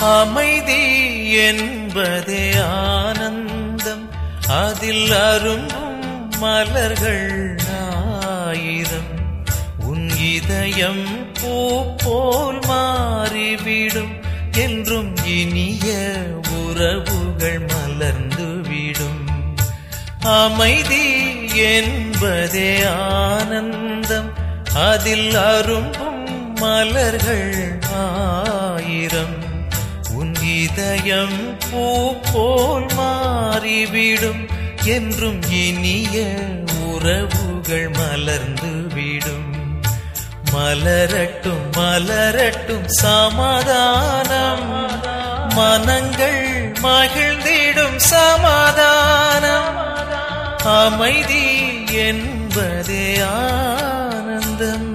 அமைதி என்பதே ஆனந்தம் அதில் அரும்பும் மலர்கள் ஆயிரம் உன் இதயம் பூ போல் மாறிவிடும் என்றும் இனிய உறவுகள் மலர்ந்துவிடும் அமைதி என்பதே ஆனந்தம் அதில் அரும்பும் மலர்கள் ஆயிரம் உன் இதயம் பூ போல் மாறிவிடும் என்றும் இனிய உறவுகள் மலர்ந்துவிடும் மலரட்டும் மலரட்டும் சமாதானம் மனங்கள் மகிழ்ந்திடும் சமாதானம் அமைதி என்பதே ஆனந்தம்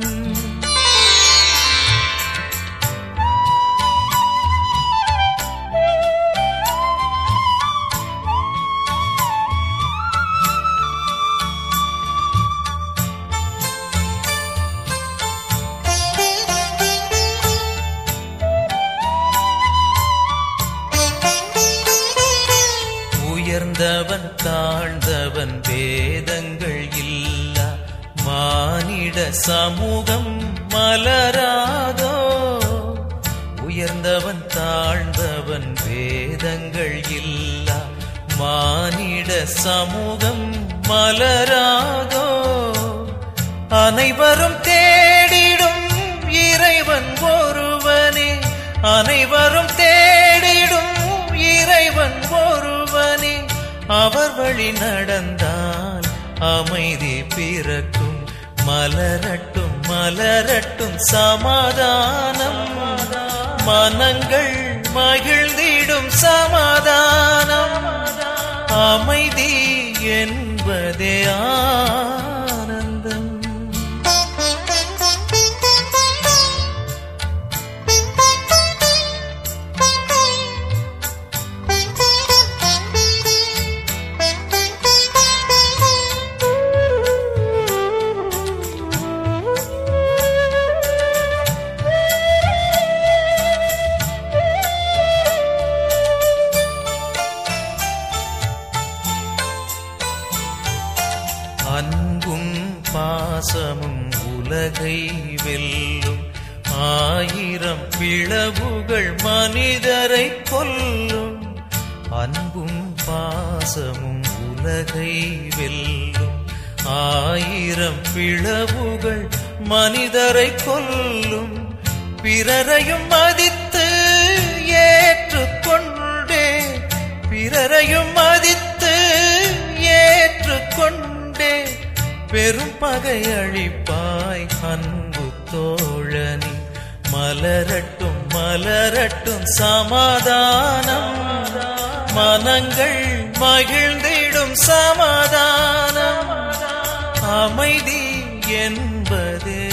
உயர்ந்தவன் தாழ்ந்தவன் வேதங்கள் இல்லா மானிட சமூகம் மலராதோ உயர்ந்தவன் தாழ்ந்தவன் வேதங்கள் இல்லா மானிட சமூகம் மலராதோ அனைவரும் தேடிடும் இறைவன் ஒருவனே அனைவரும் தேடிடும் இறைவன் ஒருவனே அவர் வழி நடந்தால் அமைதி பிறக்கும் மலரட்டும் மலரட்டும் சமாதானம் மனங்கள் மகிழ்ந்திடும் சமாதானம் அமைதி என்பதே ஆனந்தம் அன்பும் பாசமும் உலகை வெல்லும் ஆயிரம் பிளவுகள் மனிதரை கொல்லும் அன்பும் பாசமும் உலகை வெல்லும் ஆயிரம் பிளவுகள் மனிதரை கொல்லும் பிறரையும் மதித்து ஏற்றுக்கொண்டே பிறரையும் மதித்து ஏற்றுக்கொண்டே பெரும் பகை அழிப்பாய் அன்பு தோழனி மலரட்டும் மலரட்டும் சமாதானம் மனங்கள் மகிழ்ந்திடும் சமாதானம் அமைதி என்பதே